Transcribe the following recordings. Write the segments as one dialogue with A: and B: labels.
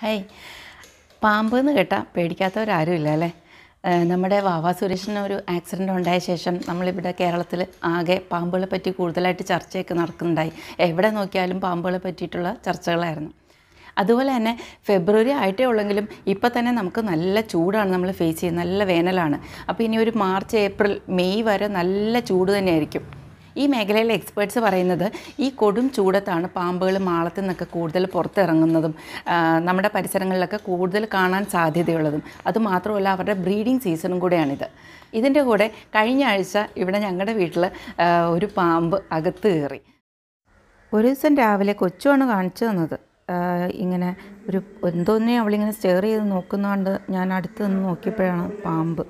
A: Hey പാമ്പ് എന്ന് കേട്ടാൽ പേടിക്കാത്തവരാരും ഇല്ല അല്ലേ ഏഹ് നമ്മുടെ വാവാ സുരേഷിന് ഒരു ആക്സിഡൻ്റ് ഉണ്ടായ ശേഷം നമ്മളിവിടെ കേരളത്തിൽ ആകെ പാമ്പുകളെ പറ്റി കൂടുതലായിട്ട് ചർച്ചയൊക്കെ നടക്കുന്നുണ്ടായി എവിടെ നോക്കിയാലും പാമ്പുകളെ പറ്റിയിട്ടുള്ള ചർച്ചകളായിരുന്നു അതുപോലെ തന്നെ ഫെബ്രുവരി ആയിട്ടേ ഉള്ളെങ്കിലും ഇപ്പോൾ തന്നെ നമുക്ക് നല്ല ചൂടാണ് നമ്മൾ ഫേസ് ചെയ്യുന്നത് നല്ല വേനലാണ് അപ്പോൾ ഇനി ഒരു മാർച്ച് ഏപ്രിൽ മെയ് വരെ നല്ല ചൂട് തന്നെയായിരിക്കും ഈ മേഖലയിലെ എക്സ്പേർട്സ് പറയുന്നത് ഈ കൊടും ചൂടത്താണ് പാമ്പുകൾ മാളത്തിൽ നിന്നൊക്കെ കൂടുതൽ പുറത്തിറങ്ങുന്നതും ആ, നമ്മുടെ പരിസരങ്ങളിലൊക്കെ കൂടുതൽ കാണാൻ സാധ്യതയുള്ളതും അതുമാത്രമല്ല അവരുടെ ബ്രീഡിംഗ് സീസണും കൂടെയാണിത് ഇതിൻ്റെ കൂടെ കഴിഞ്ഞ ആഴ്ച ഇവിടെ ഞങ്ങളുടെ വീട്ടിൽ ആ, ഒരു പാമ്പ് അകത്ത് കയറി ഒരു ദിവസം രാവിലെ കൊച്ചുമാണ് കാണിച്ചു തന്നത് ആ, ഇങ്ങനെ ഒരു എന്തോന്നെ അവളിങ്ങനെ സ്റ്റെയർ ചെയ്ത് നോക്കുന്നതുകൊണ്ട് ഞാൻ അടുത്ത് നിന്ന് നോക്കിയപ്പോഴാണ് പാമ്പ്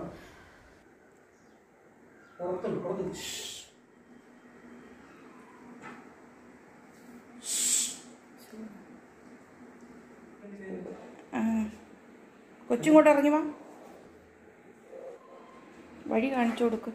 A: കൊച്ചും കൂടെ ഇറങ്ങി വാ വഴി കാണിച്ചു കൊടുക്ക്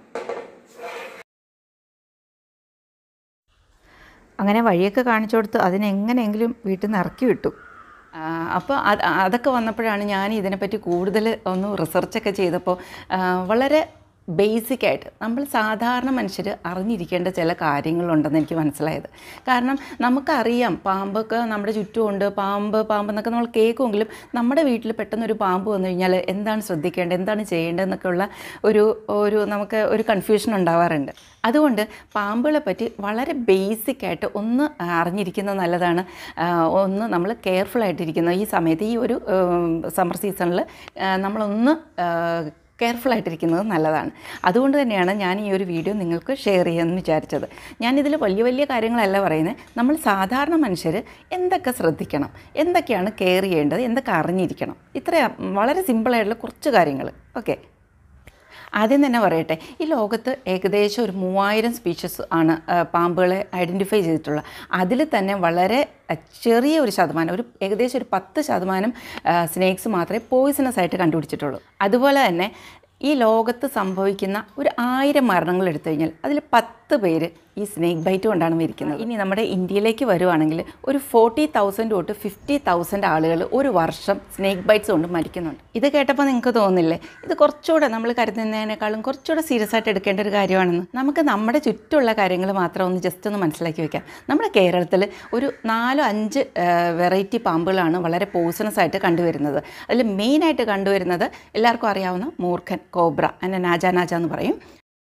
A: അങ്ങനെ വഴിയൊക്കെ കാണിച്ചു കൊടുത്ത് അതിനെങ്ങനെയെങ്കിലും വീട്ടിൽ നിന്ന് ഇറക്കി വിട്ടു അപ്പോൾ അത് അതൊക്കെ വന്നപ്പോഴാണ് ഞാൻ ഇതിനെപ്പറ്റി കൂടുതൽ ഒന്ന് റിസർച്ചൊക്കെ ചെയ്തപ്പോൾ ആ, വളരെ ബേസിക് ആയിട്ട് നമ്മൾ സാധാരണ മനുഷ്യർ അറിഞ്ഞിരിക്കേണ്ട ചില കാര്യങ്ങളുണ്ടെന്ന് എനിക്ക് മനസ്സിലായത് കാരണം നമുക്കറിയാം പാമ്പൊക്കെ നമ്മുടെ ചുറ്റുമുണ്ട് പാമ്പ് പാമ്പ് എന്നൊക്കെ നമ്മൾ കേൾക്കുമെങ്കിലും നമ്മുടെ വീട്ടിൽ പെട്ടെന്ന് ഒരു പാമ്പ് വന്നു കഴിഞ്ഞാൽ എന്താണ് ശ്രദ്ധിക്കേണ്ടത് എന്താണ് ചെയ്യേണ്ടതെന്നൊക്കെ ഉള്ള ഒരു ഒരു നമുക്ക് ഒരു കൺഫ്യൂഷൻ ഉണ്ടാവാറുണ്ട് അതുകൊണ്ട് പാമ്പുകളെ പറ്റി വളരെ ബേസിക് ആയിട്ട് ഒന്ന് അറിഞ്ഞിരിക്കുന്നത് നല്ലതാണ് ആ, ഒന്ന് നമ്മൾ കെയർഫുൾ ആയിട്ടിരിക്കുന്നത് ഈ സമയത്ത് ഈ ഒരു സമ്മർ സീസണിൽ നമ്മളൊന്ന് കെയർഫുൾ ആയിട്ടിരിക്കുന്നത് നല്ലതാണ് അതുകൊണ്ട് തന്നെയാണ് ഞാൻ ഈ ഒരു വീഡിയോ നിങ്ങൾക്ക് ഷെയർ ചെയ്യാമെന്ന് വിചാരിച്ചത് ഞാനിതിൽ വലിയ വലിയ കാര്യങ്ങളല്ല പറയുന്നത് നമ്മൾ സാധാരണ മനുഷ്യർ എന്തൊക്കെ ശ്രദ്ധിക്കണം എന്തൊക്കെയാണ് കെയർ ചെയ്യേണ്ടത് എന്തൊക്കെ അറിഞ്ഞിരിക്കണം ഇത്ര വളരെ സിമ്പിളായിട്ടുള്ള കുറച്ച് കാര്യങ്ങൾ ഓക്കെ ആദ്യം തന്നെ പറയട്ടെ ഈ ലോകത്ത് ഏകദേശം ഒരു മൂവായിരം സ്പീഷീസ് ആണ് ആ, പാമ്പുകളെ ഐഡൻറ്റിഫൈ ചെയ്തിട്ടുള്ളത് അതിൽ തന്നെ വളരെ ആ, ചെറിയ ഒരു ശതമാനം ഒരു ഏകദേശം ഒരു പത്ത് ശതമാനം സ്നേക്സ് മാത്രമേ പോയിസണസ് ആയിട്ട് കണ്ടുപിടിച്ചിട്ടുള്ളൂ അതുപോലെ തന്നെ ഈ ലോകത്ത് സംഭവിക്കുന്ന ഒരു ആയിരം മരണങ്ങൾ എടുത്തു കഴിഞ്ഞാൽ അതിൽ പത്ത് പേര് ഈ സ്നേക്ക് ബൈറ്റ് കൊണ്ടാണ് മരിക്കുന്നത് ഇനി നമ്മുടെ ഇന്ത്യയിലേക്ക് വരുവാണെങ്കിൽ ഒരു ഫോർട്ടി തൗസൻഡ് തൊട്ട് ഫിഫ്റ്റി തൗസൻഡ് ആളുകൾ ഒരു വർഷം സ്നേക്ക് ബൈറ്റ്സ് കൊണ്ട് മരിക്കുന്നുണ്ട് ഇത് കേട്ടപ്പോൾ നിങ്ങൾക്ക് തോന്നില്ലേ ഇത് കുറച്ചുകൂടെ നമ്മൾ കരുതുന്നതിനേക്കാളും കുറച്ചുകൂടെ സീരിയസ് ആയിട്ട് എടുക്കേണ്ട ഒരു കാര്യമാണെന്ന് നമുക്ക് നമ്മുടെ ചുറ്റുമുള്ള കാര്യങ്ങൾ മാത്രം ഒന്ന് ജസ്റ്റ് ഒന്ന് മനസ്സിലാക്കി വെക്കാം നമ്മുടെ കേരളത്തിൽ ഒരു നാലോ അഞ്ച് വെറൈറ്റി പാമ്പുകളാണ് വളരെ പോസണസ് ആയിട്ട് കണ്ടുവരുന്നത് അതിൽ മെയിനായിട്ട് കണ്ടുവരുന്നത് എല്ലാവർക്കും അറിയാവുന്ന മൂർഖൻ കോബ്ര അതിനെ നാജ നാജ എന്ന് പറയും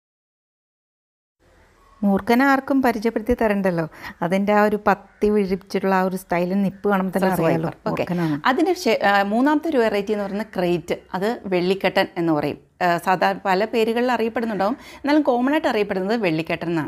A: മൂർഖനെ ആർക്കും പരിചയപ്പെടുത്തി തരണ്ടല്ലോ അതിൻ്റെ ആ ഒരു പത്തി വിഴിച്ചിട്ടുള്ള ആ ഒരു സ്റ്റൈലിൽ നിപ്പ് കാണുമ്പോൾ തന്നെ അറിയാലോ
B: ഓക്കെ
A: മൂർഖനാണ്
B: അതിന് ശേ- ആ, മൂന്നാമത്തെ ഒരു വെറൈറ്റി എന്ന് പറയുന്നത് ക്രേറ്റ് അത് വെള്ളിക്കെട്ടൻ എന്ന് പറയും ആ, സാധാരണ പല പേരുകളിൽ അറിയപ്പെടുന്നുണ്ടാവും എന്നാലും കോമൺ ആയിട്ട് അറിയപ്പെടുന്നത് വെള്ളിക്കെട്ടൻ എന്നാണ്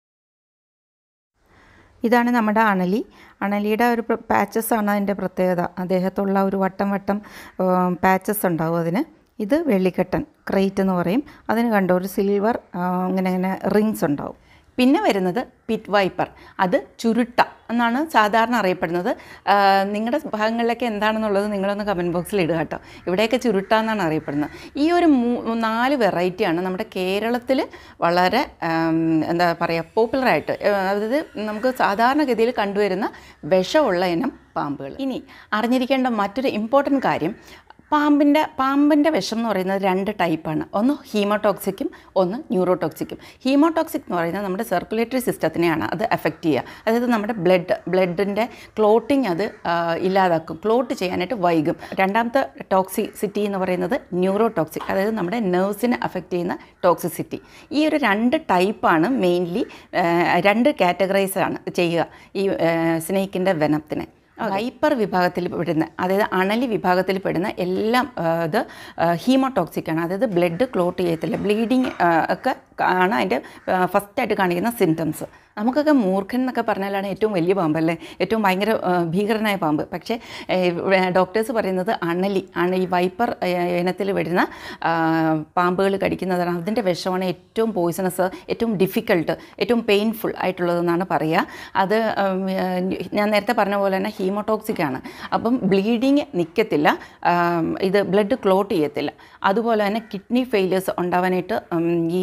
A: ഇതാണ് നമ്മുടെ അണലി അണലിയുടെ ഒരു പാച്ചസ് ആണ് അതിൻ്റെ പ്രത്യേകത അദ്ദേഹത്തുള്ള ഒരു വട്ടം വട്ടം പാച്ചസ് ഉണ്ടാവും അതിന് ഇത് വെള്ളിക്കെട്ടൻ ക്രേറ്റ് എന്ന് പറയും അതിന് കണ്ടോ ഒരു സിൽവർ ഇങ്ങനെ ഇങ്ങനെ റിങ്സ് ഉണ്ടാവും
B: പിന്നെ വരുന്നത് പിറ്റ് വൈപ്പർ അത് ചുരുട്ട എന്നാണ് സാധാരണ അറിയപ്പെടുന്നത് ആ, നിങ്ങളുടെ ഭാഗങ്ങളിലൊക്കെ എന്താണെന്നുള്ളത് നിങ്ങളൊന്ന് കമൻറ്റ് ബോക്സിൽ ഇടുക കേട്ടോ ഇവിടെയൊക്കെ ചുരുട്ട എന്നാണ് അറിയപ്പെടുന്നത് ഈ ഒരു മൂ നാല് വെറൈറ്റിയാണ് നമ്മുടെ കേരളത്തിൽ വളരെ ആം, എന്താ പറയുക പോപ്പുലറായിട്ട് അതായത് നമുക്ക് സാധാരണഗതിയിൽ കണ്ടുവരുന്ന വിഷമുള്ള ഇനം പാമ്പുകൾ ഇനി അറിഞ്ഞിരിക്കേണ്ട മറ്റൊരു ഇമ്പോർട്ടൻറ്റ് കാര്യം പാമ്പിൻ്റെ പാമ്പിൻ്റെ വിഷം എന്ന് പറയുന്നത് രണ്ട് ടൈപ്പാണ് ഒന്ന് ഹീമോടോക്സിക്കും ഒന്ന് ന്യൂറോടോക്സിക്കും ഹീമോടോക്സിക് എന്ന് പറയുന്നത് നമ്മുടെ സർക്കുലേറ്ററി സിസ്റ്റത്തിനെയാണ് അത് എഫക്റ്റ് ചെയ്യുക അതായത് നമ്മുടെ ബ്ലഡ് ബ്ലഡിൻ്റെ ക്ലോട്ടിങ് അത് ആ, ഇല്ലാതാക്കും ക്ലോട്ട് ചെയ്യാനായിട്ട് വൈകും രണ്ടാമത്തെ ടോക്സിസിറ്റി എന്ന് പറയുന്നത് ന്യൂറോടോക്സിക് അതായത് നമ്മുടെ നെർവ്സിനെ അഫക്റ്റ് ചെയ്യുന്ന ടോക്സിസിറ്റി ഈ ഒരു രണ്ട് ടൈപ്പാണ് മെയിൻലി രണ്ട് കാറ്റഗറൈസ് ആണ് ചെയ്യുക ഈ സ്നേക്കിൻ്റെ വെനത്തിനെ വൈപ്പർ വിഭാഗത്തിൽ പെടുന്ന അതായത് അണലി വിഭാഗത്തിൽ പെടുന്ന എല്ലാം ആ, ഇത് ഹീമോടോക്സിക് ആണ് അതായത് ബ്ലഡ് ക്ലോട്ട് ചെയ്യത്തില്ല ബ്ലീഡിങ് ഒക്കെ ആണ് അതിൻ്റെ ഫസ്റ്റായിട്ട് കാണിക്കുന്ന സിംറ്റംസ് നമുക്കൊക്കെ മൂർഖൻ എന്നൊക്കെ പറഞ്ഞാലാണ് ഏറ്റവും വലിയ പാമ്പല്ലേ ഏറ്റവും ഭയങ്കര ആ, ഭീകരനായ പാമ്പ് പക്ഷേ ഡോക്ടേഴ്സ് പറയുന്നത് അണലി അണ ഈ വൈപ്പർ ഇനത്തിൽ വരുന്ന ആ, പാമ്പുകൾ കടിക്കുന്നതാണ് അതിൻ്റെ വിഷമാണ് ഏറ്റവും പോയിസണസ് ഏറ്റവും ഡിഫിക്കൾട്ട് ഏറ്റവും പെയിൻഫുൾ ആയിട്ടുള്ളതെന്നാണ് പറയുക അത് ഉം, ഞാൻ നേരത്തെ പറഞ്ഞ പോലെ തന്നെ ഹീമോടോക്സിക് ആണ് അപ്പം ബ്ലീഡിങ് നിൽക്കത്തില്ല ആം, ഇത് ബ്ലഡ് ക്ലോട്ട് ചെയ്യത്തില്ല അതുപോലെ തന്നെ കിഡ്നി ഫെയിലിയേഴ്സ് ഉണ്ടാവാനായിട്ട് ഉം, ഈ അണലി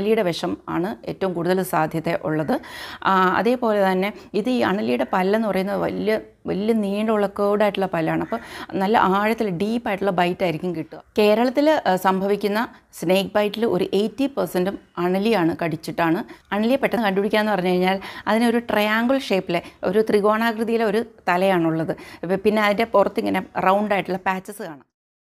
A: അണലിയുടെ വിഷം ആണ് ഏറ്റവും കൂടുതൽ സാധ്യത ഉള്ളത് ആ, അതേപോലെ തന്നെ ഇത് ഈ അണലിയുടെ പല്ലെന്ന് പറയുന്നത് വലിയ വലിയ നീണ്ട ഉളക്കോടായിട്ടുള്ള പല്ലാണ് അപ്പോൾ നല്ല ആഴത്തിൽ ഡീപ്പായിട്ടുള്ള ബൈറ്റ് ആയിരിക്കും കിട്ടുക കേരളത്തിൽ സംഭവിക്കുന്ന സ്നേക്ക് ബൈറ്റിൽ ഒരു എയ്റ്റി പെർസെൻറ്റും അണലിയാണ് കടിച്ചിട്ടാണ് അണലിയെ പെട്ടെന്ന് കണ്ടുപിടിക്കാന്ന് പറഞ്ഞു കഴിഞ്ഞാൽ അതിനൊരു ട്രയാങ്കിൾ ഷേപ്പിലെ ഒരു ത്രികോണാകൃതിയിലെ ഒരു തലയാണുള്ളത് പിന്നെ അതിൻ്റെ പുറത്ത് ഇങ്ങനെ റൗണ്ട് ആയിട്ടുള്ള പാച്ചസ് കാണാം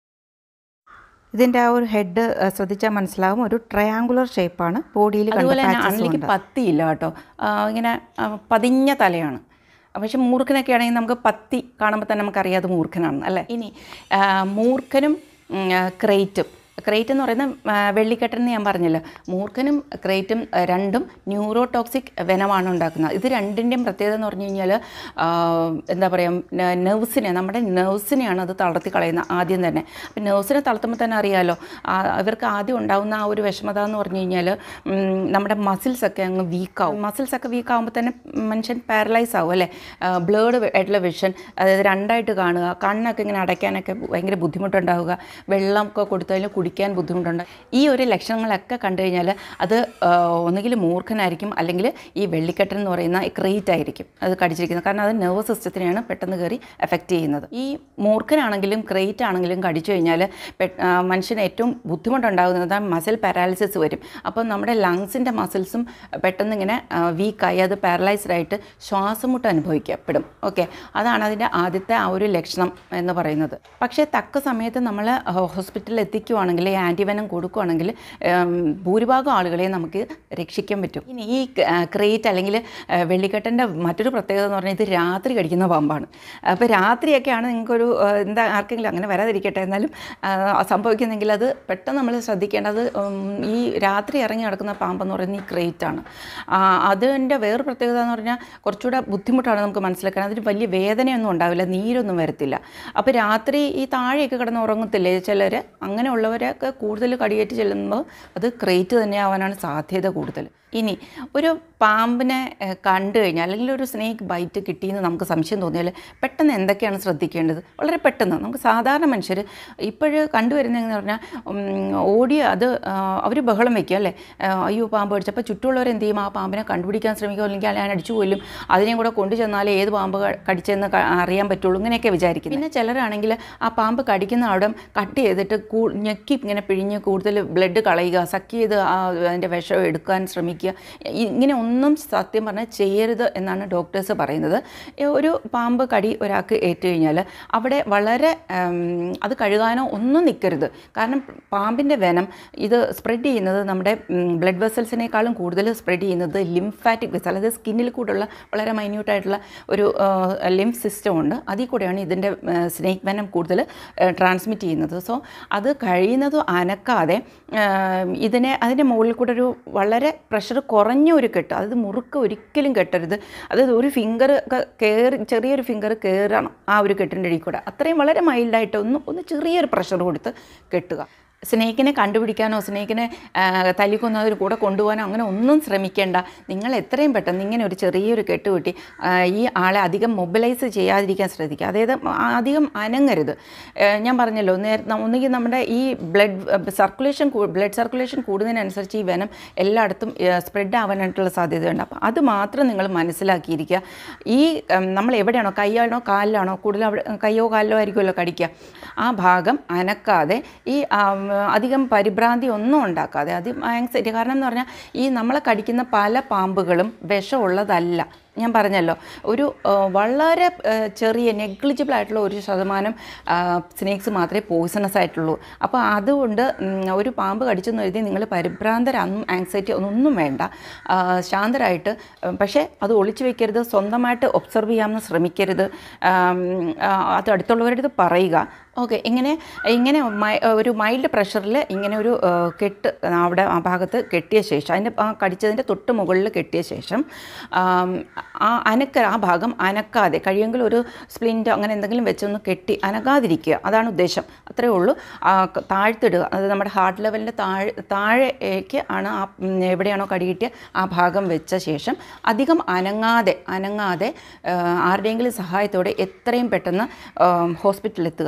B: ഇതിൻ്റെ ആ ഒരു ഹെഡ് ശ്രദ്ധിച്ചാൽ മനസ്സിലാവും ഒരു ട്രയാങ്കുലർ ഷേപ്പാണ് ബോഡിയിൽ
A: അതുപോലെ തന്നെ അണലിക്ക് പത്തിയില്ല കേട്ടോ ആ, ഇങ്ങനെ ആ, പതിഞ്ഞ തലയാണ് പക്ഷെ മൂർഖനൊക്കെ ആണെങ്കിൽ നമുക്ക് പത്തി കാണുമ്പോൾ തന്നെ നമുക്കറിയാം അത് മൂർഖനാണ് അല്ലേ ഇനി ആ, മൂർഖനും ഉം, ആ, ക്രേറ്റും ക്രേറ്റ് എന്ന് പറയുന്ന ആ, വെള്ളിക്കെട്ടൻ എന്ന് ഞാൻ പറഞ്ഞല്ലോ മൂർഖനും ക്രേറ്റും ആ, രണ്ടും ന്യൂറോടോക്സിക് വെനമാണ് ഉണ്ടാക്കുന്നത് ഇത് രണ്ടിൻ്റെയും പ്രത്യേകത എന്ന് പറഞ്ഞു കഴിഞ്ഞാൽ ആ, എന്താ പറയുക നെർവ്സിനെ നമ്മുടെ നെർവ്സിനെയാണ് അത് തളർത്തി കളയുന്നത് ആദ്യം തന്നെ അപ്പം നെർവ്സിനെ തളർത്തുമ്പോൾ തന്നെ അറിയാമല്ലോ ആ, ഇവർക്ക് ആദ്യം ഉണ്ടാകുന്ന ആ ഒരു വിഷമത എന്ന് പറഞ്ഞു കഴിഞ്ഞാൽ നമ്മുടെ മസിൽസ് ഒക്കെ അങ്ങ് വീക്കാവും മസിൽസ് ഒക്കെ വീക്ക് ആകുമ്പോൾ തന്നെ മനുഷ്യൻ പാരലൈസ് ആവും അല്ലേ ബ്ലേഡ് ആയിട്ടുള്ള വിഷൻ അതായത് രണ്ടായിട്ട് കാണുക കണ്ണൊക്കെ ഇങ്ങനെ അടയ്ക്കാനൊക്കെ ഭയങ്കര ബുദ്ധിമുട്ടുണ്ടാവുക വെള്ളമൊക്കെ കൊടുത്തതിൽ കുടിക്കാൻ ബുദ്ധിമുട്ടുണ്ട് ഈ ഒരു ലക്ഷണങ്ങളൊക്കെ കണ്ടു കഴിഞ്ഞാൽ അത് ആ, ഒന്നുകിൽ മൂർഖനായിരിക്കും അല്ലെങ്കിൽ ഈ വെള്ളിക്കെട്ടൻ എന്ന് പറയുന്ന ക്രീറ്റ് ആയിരിക്കും അത് കടിച്ചിരിക്കുന്നത് കാരണം അത് നെർവസ് സിസ്റ്റത്തിനെയാണ് പെട്ടെന്ന് കയറി എഫക്റ്റ് ചെയ്യുന്നത് ഈ മൂർഖനാണെങ്കിലും ക്രേറ്റ് ആണെങ്കിലും കടിച്ചു കഴിഞ്ഞാൽ പെ- ആ, മനുഷ്യന് ഏറ്റവും ബുദ്ധിമുട്ടുണ്ടാകുന്നത് മസിൽ പാരാലിസിസ് വരും അപ്പം നമ്മുടെ ലങ്സിൻ്റെ മസിൽസും പെട്ടെന്ന് ഇങ്ങനെ വീക്കായി അത് പാരലൈസ്ഡ് ആയിട്ട് ശ്വാസമുട്ട് അനുഭവിക്കപ്പെടും ഓക്കെ അതാണ് അതിൻ്റെ ആദ്യത്തെ ആ ഒരു ലക്ഷണം എന്ന് പറയുന്നത് പക്ഷേ തക്ക സമയത്ത് നമ്മൾ ഹോസ്പിറ്റലിൽ എത്തിക്കുവാണെങ്കിൽ ഈ ആൻറ്റിവനം കൊടുക്കുവാണെങ്കിൽ ഉം, ഭൂരിഭാഗം ആളുകളെ നമുക്ക് രക്ഷിക്കാൻ പറ്റും ഇനി ഈ ക്രേറ്റ് അല്ലെങ്കിൽ വെള്ളിക്കെട്ടൻ്റെ മറ്റൊരു പ്രത്യേകത എന്ന് പറഞ്ഞാൽ ഇത് രാത്രി കടിക്കുന്ന പാമ്പാണ് അപ്പോൾ രാത്രിയൊക്കെയാണ് നിങ്ങൾക്കൊരു ആ, എന്താ ആർക്കെങ്കിലും അങ്ങനെ വരാതിരിക്കട്ടെ എന്നാലും ആ, സംഭവിക്കുന്നെങ്കിൽ അത് പെട്ടെന്ന് നമ്മൾ ശ്രദ്ധിക്കേണ്ടത് ഉം, ഈ രാത്രി ഇറങ്ങി നടക്കുന്ന പാമ്പെന്ന് പറയുന്നത് ഈ ക്രേറ്റ് ആണ് ആ, അതിൻ്റെ വേറൊരു പ്രത്യേകത എന്ന് പറഞ്ഞാൽ കുറച്ചുകൂടെ ബുദ്ധിമുട്ടാണ് നമുക്ക് മനസ്സിലാക്കാൻ അതിന് വലിയ വേദനയൊന്നും ഉണ്ടാവില്ല നീരൊന്നും വരത്തില്ല അപ്പോൾ രാത്രി ഈ താഴെയൊക്കെ കിടന്ന് ഉറങ്ങത്തില്ലേ ചിലർ അങ്ങനെയുള്ളവരൊക്കെ കൂടുതൽ കടിയേറ്റ് ചെല്ലുമ്പോൾ അത് ക്രേറ്റ് തന്നെ ആവാനാണ് സാധ്യത കൂടുതൽ ഇനി ഒരു പാമ്പിനെ ഏഹ്, കണ്ടു കഴിഞ്ഞാൽ അല്ലെങ്കിൽ ഒരു സ്നേക്ക് ബൈറ്റ് കിട്ടിയെന്ന് നമുക്ക് സംശയം തോന്നിയാൽ പെട്ടെന്ന് എന്തൊക്കെയാണ് ശ്രദ്ധിക്കേണ്ടത് വളരെ പെട്ടെന്ന് നമുക്ക് സാധാരണ മനുഷ്യർ ഇപ്പോഴ് കണ്ടുവരുന്നതെന്ന് പറഞ്ഞാൽ ഉം, ഓടി അത് അവർ ബഹളം വയ്ക്കുക അല്ലേ ആ, അയ്യോ പാമ്പ് കടിച്ചപ്പോൾ ചുറ്റുമുള്ളവർ എന്ത് ചെയ്യും ആ പാമ്പിനെ കണ്ടുപിടിക്കാൻ ശ്രമിക്കുക അല്ലെങ്കിൽ ഞാൻ അടിച്ചു കൊല്ലും അതിനെയും കൂടെ കൊണ്ടു ചെന്നാൽ ഏത് പാമ്പ് ക- കടിച്ചെന്ന് ക- അറിയാൻ പറ്റുള്ളൂ ഇങ്ങനെയൊക്കെ വിചാരിക്കും പിന്നെ ചിലരാണെങ്കിൽ ആ പാമ്പ് കടിക്കുന്ന അവിടെ കട്ട് ചെയ്തിട്ട് കൂ ഞെക്കി ഇങ്ങനെ പിഴിഞ്ഞ് കൂടുതൽ ബ്ലഡ് കളയുക സക്ക് ചെയ്ത് ആ അതിൻ്റെ വിഷം എടുക്കാൻ ശ്രമിക്കുക ഇ- ഇങ്ങനെ ഒന്നും സത്യം പറഞ്ഞാൽ ചെയ്യരുത് എന്നാണ് ഡോക്ടേഴ്സ് പറയുന്നത് ഏ, ഒരു പാമ്പ് കടി ഒരാൾക്ക് ഏറ്റു കഴിഞ്ഞാൽ അവിടെ വളരെ ഉം, അത് കഴുകാനോ ഒന്നും നിൽക്കരുത് കാരണം പാമ്പിൻ്റെ വെനം ഇത് സ്പ്രെഡ് ചെയ്യുന്നത് നമ്മുടെ ബ്ലഡ് വെസൽസിനേക്കാളും കൂടുതൽ സ്പ്രെഡ് ചെയ്യുന്നത് ലിംഫാറ്റിക് വെസൽ അതായത് സ്കിന്നിൽ കൂടെയുള്ള വളരെ മൈന്യൂട്ടായിട്ടുള്ള ഒരു ലിംഫ് സിസ്റ്റം ഉണ്ട് അതിൽ കൂടെയാണ് ഇതിൻ്റെ സ്നേക്ക് വെനം കൂടുതൽ ട്രാൻസ്മിറ്റ് ചെയ്യുന്നത് സോ അത് കഴിയുന്നതും അനക്കാതെ ആ, ഇതിനെ അതിൻ്റെ മുകളിൽ കൂടെ ഒരു വളരെ പ്രഷർ കുറഞ്ഞ ഒരു കെട്ട് അതായത് മുറുക്ക് ഒരിക്കലും കെട്ടരുത് അതായത് ഒരു ഫിംഗർ കയറി ചെറിയൊരു ഫിംഗർ കയറണം ആ ഒരു കെട്ടിൻ്റെ ഇടയിൽ കൂടെ അത്രയും വളരെ മൈൽഡായിട്ട് ഒന്ന് ഒന്ന് ചെറിയൊരു പ്രഷർ കൊടുത്ത് കെട്ടുക സ്നേക്കിനെ കണ്ടുപിടിക്കാനോ സ്നേക്കിനെ തല്ലിക്കൊന്നതിന് കൂടെ കൊണ്ടുപോകാനോ അങ്ങനെ ഒന്നും ശ്രമിക്കേണ്ട നിങ്ങൾ എത്രയും പെട്ടെന്ന് ഇങ്ങനെ ഒരു ചെറിയൊരു കെട്ടുകൂട്ടി ആ, ഈ ആളെ അധികം മൊബിലൈസ് ചെയ്യാതിരിക്കാൻ ശ്രദ്ധിക്കുക അതായത് ആ, അധികം അനങ്ങരുത് ആ, ഞാൻ പറഞ്ഞല്ലോ നേര ഒന്നുകിൽ നമ്മുടെ ഈ ബ്ലഡ് സർക്കുലേഷൻ ബ്ലഡ് സർക്കുലേഷൻ കൂടുന്നതിനനുസരിച്ച് ഈ വെനം എല്ലായിടത്തും സ്പ്രെഡ് ആവാനായിട്ടുള്ള സാധ്യതയുണ്ട് അപ്പോൾ അത് മാത്രം നിങ്ങൾ മനസ്സിലാക്കിയിരിക്കുക ഈ ഉം, നമ്മൾ എവിടെയാണോ കൈയാണോ കാലിലാണോ കൂടുതൽ അവിടെ കയ്യോ കാലിലോ ആയിരിക്കുമല്ലോ കടിക്കുക ആ ഭാഗം അനക്കാതെ ഈ ആം, അധികം പരിഭ്രാന്തി ഒന്നും ഉണ്ടാക്കാതെ അത് ആങ്സൈറ്റി കാരണം എന്ന് പറഞ്ഞാൽ ഈ നമ്മളെ കടിക്കുന്ന പല പാമ്പുകളും വിഷമുള്ളതല്ല ഞാൻ പറഞ്ഞല്ലോ ഒരു ആ, വളരെ ആ, ചെറിയ നെഗ്ലിജിബിൾ ആയിട്ടുള്ള ഒരു ശതമാനം സ്നേക്സ് മാത്രമേ പോയിസണസ് ആയിട്ടുള്ളൂ അപ്പോൾ അതുകൊണ്ട് ഉം, ഒരു പാമ്പ് കടിച്ചെന്ന് എഴുതി നിങ്ങൾ പരിഭ്രാന്തരൊന്നും ആങ്സൈറ്റി ഒന്നും വേണ്ട ആ, ശാന്തരായിട്ട് ഉം, പക്ഷേ അത് ഒളിച്ചു വെക്കരുത് സ്വന്തമായിട്ട് ഒബ്സർവ് ചെയ്യാമെന്ന് ശ്രമിക്കരുത് ആം, ആ, അത് അടുത്തുള്ളവരുടെ അടുത്ത് പറയുക ഓക്കെ ഇങ്ങനെ ഇങ്ങനെ മൈ- ഒരു മൈൽഡ് പ്രഷറിൽ ഇങ്ങനെ ഒരു ആ, കെട്ട് അവിടെ ആ ഭാഗത്ത് കെട്ടിയ ശേഷം അതിൻ്റെ ആ കടിച്ചതിൻ്റെ തൊട്ട് മുകളിൽ കെട്ടിയ ശേഷം ആം, ആ അനക്ക ആ ഭാഗം അനക്കാതെ കഴിയുമെങ്കിൽ ഒരു സ്പ്ലിൻറ്റോ അങ്ങനെ എന്തെങ്കിലും വെച്ചൊന്ന് കെട്ടി അനക്കാതിരിക്കുക അതാണ് ഉദ്ദേശം അത്രയേ ഉള്ളൂ ആ, ക- താഴ്ത്തിടുക അത് നമ്മുടെ ഹാർട്ട് ലെവലിൻ്റെ താഴെ താഴേക്ക് ആണ് ആ ഉം, എവിടെയാണോ കടി കിട്ടിയ ആ ഭാഗം വെച്ച ശേഷം അധികം അനങ്ങാതെ അനങ്ങാതെ ആ, ആരുടെയെങ്കിലും സഹായത്തോടെ എത്രയും പെട്ടെന്ന് ഹോസ്പിറ്റലിൽ എത്തുക ഇതാണ്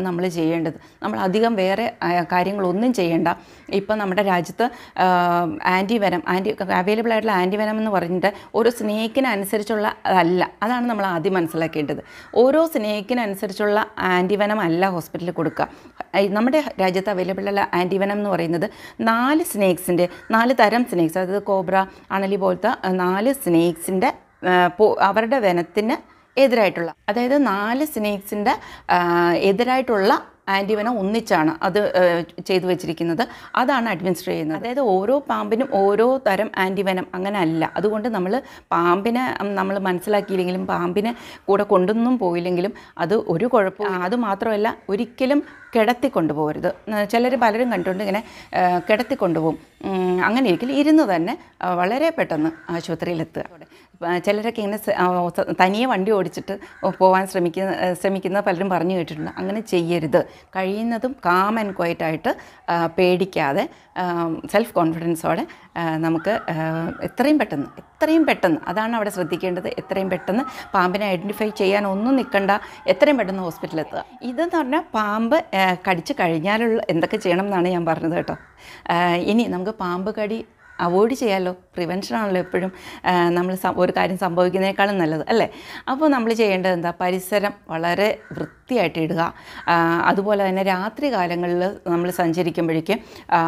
B: നമ്മൾ ചെയ്യേണ്ടത് നമ്മൾ അധികം വേറെ ആ, കാര്യങ്ങളൊന്നും ചെയ്യേണ്ട ഇപ്പം നമ്മുടെ രാജ്യത്ത് ആൻറ്റി വെനം ആൻറ്റി അവൈലബിൾ ആയിട്ടുള്ള ആൻറ്റി വെനം എന്ന് പറഞ്ഞിട്ട് ഓരോ സ്നേക്കിനനുസരിച്ചുള്ള അതല്ല അതാണ് നമ്മൾ ആദ്യം മനസ്സിലാക്കേണ്ടത് ഓരോ സ്നേക്കിനനുസരിച്ചുള്ള ആൻറ്റി വെനം അല്ല ഹോസ്പിറ്റലിൽ കൊടുക്കുക ഈ നമ്മുടെ രാജ്യത്ത് അവൈലബിൾ ഉള്ള ആൻറ്റി വെനം എന്ന് പറയുന്നത് നാല് സ്നേക്സിൻ്റെ നാല് തരം സ്നേക്സ് അതായത് കോബ്ര അണലി പോലത്തെ ആ, നാല് സ്നേക്സിൻ്റെ അവരുടെ വെനത്തിന് എതിരായിട്ടുള്ള അതായത് നാല് സ്നേക്സിൻ്റെ എതിരായിട്ടുള്ള ആൻറ്റിവനം ഒന്നിച്ചാണ് അത് ആ, ചെയ്തു വെച്ചിരിക്കുന്നത് അതാണ് അഡ്മിനിസ്റ്റർ ചെയ്യുന്നത് അതായത് ഓരോ പാമ്പിനും ഓരോ തരം ആൻറ്റിവനം അങ്ങനെ അല്ല അതുകൊണ്ട് നമ്മൾ പാമ്പിനെ നമ്മൾ മനസ്സിലാക്കിയില്ലെങ്കിലും പാമ്പിനെ കൂടെ കൊണ്ടൊന്നും പോയില്ലെങ്കിലും അത് ഒരു കുഴപ്പവും അത് മാത്രമല്ല ഒരിക്കലും കിടത്തി കൊണ്ടുപോകരുത് ചിലർ പലരും കണ്ടുകൊണ്ട് ഇങ്ങനെ ആ, കിടത്തി കൊണ്ടുപോകും ഉം, അങ്ങനെ ഒരിക്കലും ഇരുന്ന് തന്നെ ആ, വളരെ പെട്ടെന്ന് ആശുപത്രിയിലെത്തുക ആ, ചിലരൊക്കെ ഇങ്ങനെ സ- ആ, സ- തനിയെ വണ്ടി ഓടിച്ചിട്ട് പോകാൻ ശ്രമിക്കുന്ന ആ, ശ്രമിക്കുന്ന പലരും പറഞ്ഞു കേട്ടിട്ടുണ്ട് അങ്ങനെ ചെയ്യരുത് കഴിയുന്നതും കാം ആൻഡ് ക്വയറ്റ് ആയിട്ട് ആ, പേടിക്കാതെ സെൽഫ് കോൺഫിഡൻസോടെ ആ, നമുക്ക് ആ, എത്രയും പെട്ടെന്ന് എത്രയും പെട്ടെന്ന് അതാണ് അവിടെ ശ്രദ്ധിക്കേണ്ടത് എത്രയും പെട്ടെന്ന് പാമ്പിനെ ഐഡൻറ്റിഫൈ ചെയ്യാൻ ഒന്നും നിൽക്കണ്ട എത്രയും പെട്ടെന്ന് ഹോസ്പിറ്റലിൽ എത്തുക ഇതെന്ന് പറഞ്ഞാൽ പാമ്പ് ആ, കടിച്ച് കഴിഞ്ഞാലുള്ള എന്തൊക്കെ ചെയ്യണം എന്നാണ് ഞാൻ പറഞ്ഞത് കേട്ടോ ആ, ഇനി നമുക്ക് പാമ്പ് കടി അവോയ്ഡ് ചെയ്യാമല്ലോ പ്രിവെൻഷനാണല്ലോ എപ്പോഴും നമ്മൾ ഒരു കാര്യം സംഭവിക്കുന്നതിനേക്കാളും നല്ലത് അല്ലേ അപ്പോൾ നമ്മൾ ചെയ്യേണ്ടത് എന്താ പരിസരം വളരെ വൃത്തിയായിട്ട് ഇടുക ആ, അതുപോലെ തന്നെ രാത്രി കാലങ്ങളിൽ നമ്മൾ സഞ്ചരിക്കുമ്പോഴേക്കും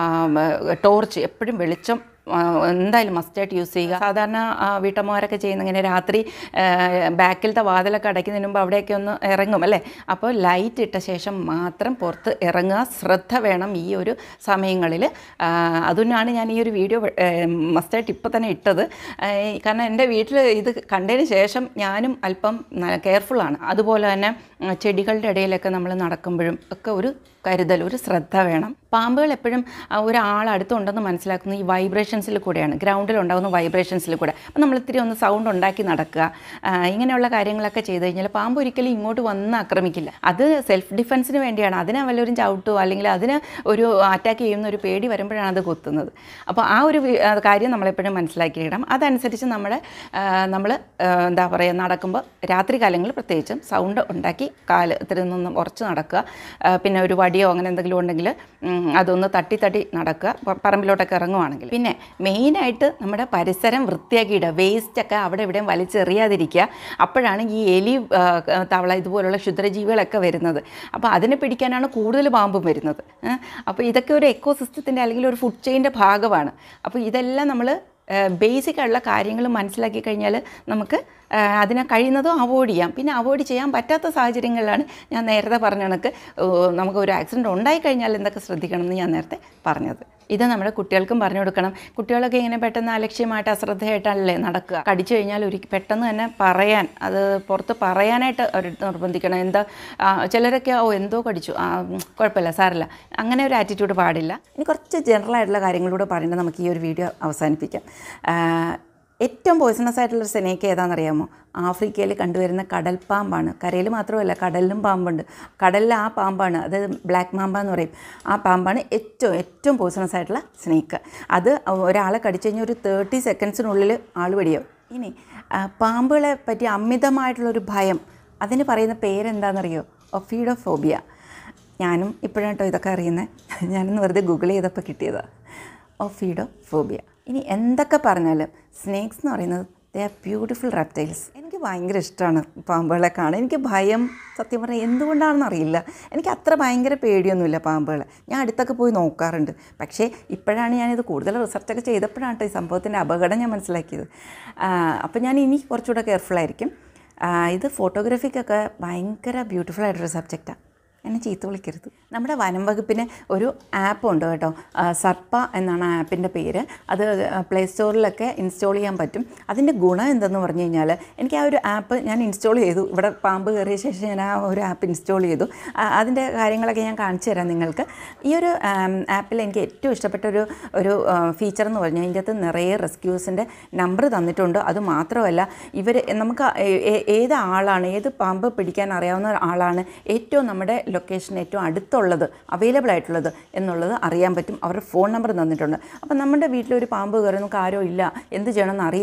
B: ടോർച്ച് എപ്പോഴും വെളിച്ചം ആ, എന്തായാലും മസ്റ്റായിട്ട് യൂസ് ചെയ്യുക സാധാരണ ആ, വീട്ടമ്മമാരൊക്കെ ചെയ്യുന്ന ഇങ്ങനെ രാത്രി ആ, ബാക്കിലത്തെ വാതിലൊക്കെ അടയ്ക്കുന്നതിന് മുമ്പ് അവിടെയൊക്കെ ഒന്ന് ഇറങ്ങും അല്ലേ അപ്പോൾ ലൈറ്റ് ഇട്ട ശേഷം മാത്രം പുറത്ത് ഇറങ്ങുക ശ്രദ്ധ വേണം ഈ ഒരു സമയങ്ങളിൽ അതുകൊണ്ടാണ് ഞാൻ ഈ ഒരു വീഡിയോ മസ്റ്റായിട്ട് ഇപ്പോൾ തന്നെ ഇട്ടത് ആ, കാരണം എൻ്റെ വീട്ടിൽ ഇത് കണ്ടതിന് ശേഷം ഞാനും അല്പം കെയർഫുള്ളാണ് അതുപോലെ തന്നെ ഉം, ചെടികളുടെ ഇടയിലൊക്കെ നമ്മൾ നടക്കുമ്പോഴും ഒക്കെ ഒരു കരുതൽ ഒരു ശ്രദ്ധ വേണം പാമ്പുകൾ എപ്പോഴും ആ, ഒരാൾ അടുത്തുണ്ടെന്ന് മനസ്സിലാക്കുന്നത് ഈ വൈബ്രേഷൻസിൽ കൂടെയാണ് ഗ്രൗണ്ടിൽ ഉണ്ടാകുന്ന വൈബ്രേഷൻസിൽ കൂടെ അപ്പോൾ നമ്മൾ ഇത്തിരി ഒന്ന് സൗണ്ട് ഉണ്ടാക്കി നടക്കുക ആ, ഇങ്ങനെയുള്ള കാര്യങ്ങളൊക്കെ ചെയ്ത് കഴിഞ്ഞാൽ പാമ്പ് ഒരിക്കലും ഇങ്ങോട്ട് വന്ന് ആക്രമിക്കില്ല അത് സെൽഫ് ഡിഫെൻസിന് വേണ്ടിയാണ് അതിനെ വല്ലവരും ചവിട്ടോ അല്ലെങ്കിൽ അതിന് ഒരു അറ്റാക്ക് ചെയ്യുന്ന ഒരു പേടി വരുമ്പോഴാണ് അത് കൊത്തുന്നത് അപ്പോൾ ആ ഒരു വി- ആ, കാര്യം നമ്മളെപ്പോഴും മനസ്സിലാക്കിയിടണം അതനുസരിച്ച് നമ്മുടെ നമ്മൾ എന്താ പറയുക നടക്കുമ്പോൾ രാത്രി കാലങ്ങളിൽ പ്രത്യേകിച്ചും സൗണ്ട് ഉണ്ടാക്കി കാല് ഇത്തിരി നിന്ന് ഉറച്ച് നടക്കുക ആ, പിന്നെ ഒരു വടിയോ അങ്ങനെ എന്തെങ്കിലും ഉണ്ടെങ്കിൽ ഉം, അതൊന്ന് തട്ടി തട്ടി നടക്കുക പ- പറമ്പിലോട്ടൊക്കെ ഇറങ്ങുവാണെങ്കിൽ പിന്നെ മെയിനായിട്ട് നമ്മുടെ പരിസരം വൃത്തിയാക്കിയിടുക വേസ്റ്റൊക്കെ അവിടെ ഇവിടെയും വലിച്ചെറിയാതിരിക്കുക അപ്പോഴാണ് ഈ എലി ആ, തവള ഇതുപോലുള്ള ക്ഷുദ്രജീവികളൊക്കെ വരുന്നത് അപ്പോൾ അതിനെ പിടിക്കാനാണ് കൂടുതൽ പാമ്പും വരുന്നത് ഏ? അപ്പോൾ ഇതൊക്കെ ഒരു എക്കോ സിസ്റ്റത്തിൻ്റെ അല്ലെങ്കിൽ ഒരു ഫുഡ് ചെയിൻ്റെ ഭാഗമാണ് അപ്പോൾ ഇതെല്ലാം നമ്മൾ ബേസിക് ആയിട്ടുള്ള കാര്യങ്ങൾ മനസ്സിലാക്കി കഴിഞ്ഞാൽ നമുക്ക് ആ, അതിനെ കഴിയുന്നതും അവോയ്ഡ് ചെയ്യാം പിന്നെ അവോയ്ഡ് ചെയ്യാൻ പറ്റാത്ത സാഹചര്യങ്ങളിലാണ് ഞാൻ നേരത്തെ പറഞ്ഞ കണക്ക് ഓ, നമുക്ക് ഒരു ആക്സിഡൻറ്റ് ഉണ്ടായിക്കഴിഞ്ഞാൽ എന്തൊക്കെ ശ്രദ്ധിക്കണം എന്ന് ഞാൻ നേരത്തെ പറഞ്ഞത് ഇത് നമ്മുടെ കുട്ടികൾക്കും പറഞ്ഞു കൊടുക്കണം കുട്ടികളൊക്കെ ഇങ്ങനെ പെട്ടെന്ന് അലക്ഷ്യമായിട്ട് അശ്രദ്ധയായിട്ടല്ലേ നടക്കുക കടിച്ചു കഴിഞ്ഞാൽ ഒരു പെട്ടെന്ന് തന്നെ പറയാൻ അത് പുറത്ത് പറയാനായിട്ട് അവർ നിർബന്ധിക്കണം എന്താ ആ, ചിലരൊക്കെ ഓ എന്തോ കടിച്ചു ആ ഉം, കുഴപ്പമില്ല സാറില്ല അങ്ങനെ ഒരു ആറ്റിറ്റ്യൂഡ് പാടില്ല ഇനി കുറച്ച് ജനറൽ ആയിട്ടുള്ള കാര്യങ്ങളൂടെ പറഞ്ഞിട്ട് നമുക്ക് ഈ ഒരു വീഡിയോ അവസാനിപ്പിക്കാം ആ, ഏറ്റവും പോയ്സണസ് ആയിട്ടുള്ള സ്നേക്ക് ഏതാണെന്നറിയാമോ ആഫ്രിക്കയിൽ കണ്ടുവരുന്ന കടൽ പാമ്പാണ് കരയിൽ മാത്രമല്ല കടലിലും പാമ്പുണ്ട് കടലിൽ ആ പാമ്പാണ് അത് ബ്ലാക്ക് മാമ്പ എന്ന് പറയും ആ പാമ്പാണ് ഏറ്റവും ഏറ്റവും പോയ്സണസ് ആയിട്ടുള്ള സ്നേക്ക് അത് ഒരാളെ കടിച്ചു കഴിഞ്ഞാൽ ഒരു തേർട്ടി സെക്കൻഡ്സിനുള്ളിൽ ആൾ വെടിയാവും ഇനി ആ, പാമ്പുകളെ പറ്റി അമിതമായിട്ടുള്ളൊരു ഭയം അതിന് പറയുന്ന പേരെന്താണെന്നറിയോ ഒഫീഡോഫോബിയ ഞാനും ഇപ്പോഴാണ് കേട്ടോ ഇതൊക്കെ അറിയുന്നത് ഞാനൊന്ന് വെറുതെ ഗൂഗിൾ ചെയ്തപ്പോൾ കിട്ടിയതാണ് ഒഫീഡോ ഫോബിയ ഇനി എന്തൊക്കെ പറഞ്ഞാലും സ്നേക്സ് എന്ന് പറയുന്നത് ദേ ആർ ബ്യൂട്ടിഫുൾ റെപ്റ്റൈൽസ് എനിക്ക് ഭയങ്കര ഇഷ്ടമാണ് പാമ്പുകളെ കാണാൻ എനിക്ക് ഭയം സത്യം പറഞ്ഞാൽ എന്തുകൊണ്ടാണെന്ന് അറിയില്ല എനിക്ക് അത്ര ഭയങ്കര പേടിയൊന്നുമില്ല പാമ്പുകളെ ഞാൻ അടുത്തൊക്കെ പോയി നോക്കാറുണ്ട് പക്ഷേ ഇപ്പോഴാണ് ഞാനിത് കൂടുതൽ റിസർച്ചൊക്കെ ചെയ്തപ്പോഴാണ് കേട്ടോ ഈ സംഭവത്തിൻ്റെ അപകടം ഞാൻ മനസ്സിലാക്കിയത് അപ്പോൾ ഞാൻ ഇനി കുറച്ചുകൂടെ കെയർഫുള്ളായിരിക്കും ഇത് ഫോട്ടോഗ്രാഫിക്കൊക്കെ ഭയങ്കര ബ്യൂട്ടിഫുൾ ആയിട്ടൊരു സബ്ജക്റ്റാണ് എന്നെ ചീത്ത വിളിക്കരുത് നമ്മുടെ വനം വകുപ്പിന് ഒരു ആപ്പ് ഉണ്ട് കേട്ടോ ആ, സർപ്പ എന്നാണ് ആ ആപ്പിൻ്റെ പേര് അത് പ്ലേ സ്റ്റോറിലൊക്കെ ഇൻസ്റ്റാൾ ചെയ്യാൻ പറ്റും അതിൻ്റെ ഗുണം എന്തെന്ന് പറഞ്ഞു കഴിഞ്ഞാൽ എനിക്ക് ആ ഒരു ആപ്പ് ഞാൻ ഇൻസ്റ്റാൾ ചെയ്തു ഇവിടെ പാമ്പ് കയറിയ ശേഷം ഞാൻ ആ ഒരു ആപ്പ് ഇൻസ്റ്റാൾ ചെയ്തു ആ, അതിൻ്റെ കാര്യങ്ങളൊക്കെ ഞാൻ കാണിച്ചു തരാം നിങ്ങൾക്ക് ഈ ഒരു ആപ്പിൽ എനിക്ക് ഏറ്റവും ഇഷ്ടപ്പെട്ട ഒരു ഒരു ഫീച്ചർ എന്ന് പറഞ്ഞാൽ ഇതിൻ്റെ അകത്ത് നിറയെ റെസ്ക്യൂസിൻ്റെ നമ്പർ തന്നിട്ടുണ്ട് അത് മാത്രമല്ല ഇവർ നമുക്ക് ഏ- ഏ- ഏത് ആളാണ് ഏത് പാമ്പ് പിടിക്കാൻ അറിയാവുന്ന ആളാണ് ഏറ്റവും നമ്മുടെ ലൊക്കേഷൻ ഏറ്റവും അടുത്തുള്ളത് അവൈലബിൾ ആയിട്ടുള്ളത് എന്നുള്ളത് അറിയാൻ പറ്റും അവരുടെ ഫോൺ നമ്പർ തന്നിട്ടുണ്ട് അപ്പോൾ നമ്മുടെ വീട്ടിലൊരു പാമ്പ് കയറി നമുക്ക് ആരോ ഇല്ല എന്ത് ചെയ്യണമെന്ന് അറിയില്ല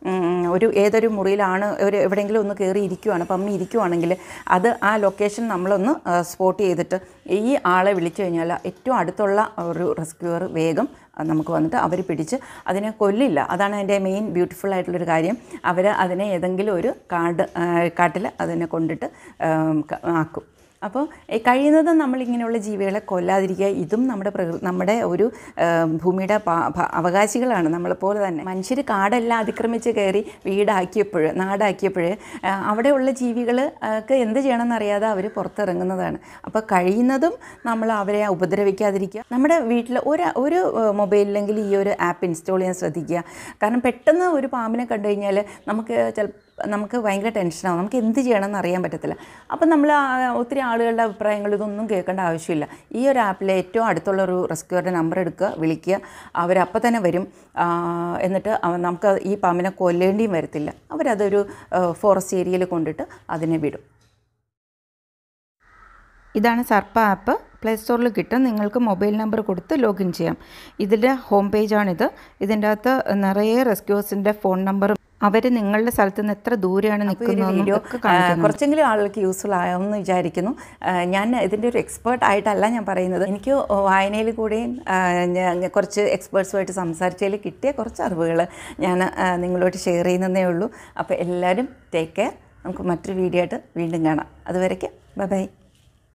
B: ഉം, ഒരു ഏതൊരു മുറിയിലാണ് ഒരു എവിടെയെങ്കിലും ഒന്ന് കയറി ഇരിക്കുവാണ് പമ്മി ഇരിക്കുവാണെങ്കിൽ അത് ആ ലൊക്കേഷൻ നമ്മളൊന്ന് സ്പോട്ട് ചെയ്തിട്ട് ഈ ആളെ വിളിച്ചു കഴിഞ്ഞാൽ ഏറ്റവും അടുത്തുള്ള ഒരു റെസ്ക്യൂവർ വേഗം അഹ് നമുക്ക് വന്നിട്ട് അവർ പിടിച്ച് അതിനെ കൊല്ലില്ല അതാണ് അതിൻ്റെ മെയിൻ ബ്യൂട്ടിഫുൾ ആയിട്ടുള്ളൊരു കാര്യം അവർ അതിനെ ഏതെങ്കിലും ഒരു കാട് കാട്ടിൽ അതിനെ കൊണ്ടിട്ട് ആം, ക- ആക്കും അപ്പോൾ ഈ കഴിയുന്നതും നമ്മളിങ്ങനെയുള്ള ജീവികളെ കൊല്ലാതിരിക്കുക ഇതും നമ്മുടെ പ്രകൃ നമ്മുടെ ഒരു ആ, ഭൂമിയുടെ പാ- ഭ- അവകാശികളാണ് നമ്മളെപ്പോലെ തന്നെ മനുഷ്യർ കാടെല്ലാം അതിക്രമിച്ച് കയറി വീടാക്കിയപ്പോൾ നാടാക്കിയപ്പോൾ ആ, അവിടെയുള്ള ജീവികൾ ഒക്കെ എന്ത് ചെയ്യണമെന്നറിയാതെ അവർ പുറത്തിറങ്ങുന്നതാണ് അപ്പോൾ കഴിയുന്നതും നമ്മൾ അവരെ ഉപദ്രവിക്കാതിരിക്കുക നമ്മുടെ വീട്ടിൽ ഒരു ഒരു മൊബൈലിലെങ്കിൽ ഈ ഒരു ആപ്പ് ഇൻസ്റ്റാൾ ചെയ്യാൻ ശ്രദ്ധിക്കുക കാരണം പെട്ടെന്ന് ഒരു പാമ്പിനെ കണ്ടു കഴിഞ്ഞാൽ നമുക്ക് ചില നമുക്ക് ഭയങ്കര ടെൻഷനാവും നമുക്ക് എന്ത് ചെയ്യണമെന്ന് അറിയാൻ പറ്റത്തില്ല അപ്പം നമ്മൾ ആ- ഒത്തിരി ആളുകളുടെ അഭിപ്രായങ്ങൾ ഇതൊന്നും കേൾക്കേണ്ട ആവശ്യമില്ല ഈ ഒരു ആപ്പിൽ ഏറ്റവും അടുത്തുള്ള ഒരു റെസ്ക്യൂറുടെ നമ്പർ എടുക്കുക വിളിക്കുക അവരപ്പം തന്നെ വരും ആ, എന്നിട്ട് അവ- നമുക്ക് ഈ പാമ്പിനെ കൊല്ലേണ്ടിയും വരത്തില്ല അവരതൊരു ഫോറസ്റ്റ് ഏരിയയിൽ കൊണ്ടിട്ട് അതിനെ വിടും
A: ഇതാണ് സർപ്പ ആപ്പ് പ്ലേ സ്റ്റോറിൽ കിട്ടും നിങ്ങൾക്ക് മൊബൈൽ നമ്പർ കൊടുത്ത് ലോഗിൻ ചെയ്യാം ഇതിൻ്റെ ഹോം പേജാണിത് ഇതിൻ്റെ അകത്ത് നിറയെ റെസ്ക്യൂസിൻ്റെ ഫോൺ നമ്പറും അവർ നിങ്ങളുടെ സ്ഥലത്ത് നിന്ന് എത്ര ദൂരെയാണ്
B: അപ്പോൾ ഈ ഒരു
A: നിൽക്കുന്നതെന്നും
B: വീഡിയോ
A: ഒക്കെ കാണിക്കുന്നുണ്ട്
B: കുറച്ചെങ്കിലും ആളുകൾക്ക് യൂസ്ഫുൾ ആകുമെന്ന് വിചാരിക്കുന്നു ആ, ഞാൻ ഇതിൻ്റെ ഒരു എക്സ്പേർട്ട് ആയിട്ടല്ല ഞാൻ പറയുന്നത് എനിക്ക് വായനയിൽ കൂടെയും ആ, ഞാൻ കുറച്ച് എക്സ്പേർട്സുമായിട്ട് സംസാരിച്ചതിൽ കിട്ടിയ കുറച്ച് അറിവുകൾ ഞാൻ ആ, നിങ്ങളോട് ഷെയർ ചെയ്യുന്നതേ ഉള്ളൂ അപ്പോൾ എല്ലാവരും ടേക്ക് കെയർ നമുക്ക് മറ്റൊരു വീഡിയോ ആയിട്ട് വീണ്ടും കാണാം അതുവരയ്ക്ക് ബൈ ബൈ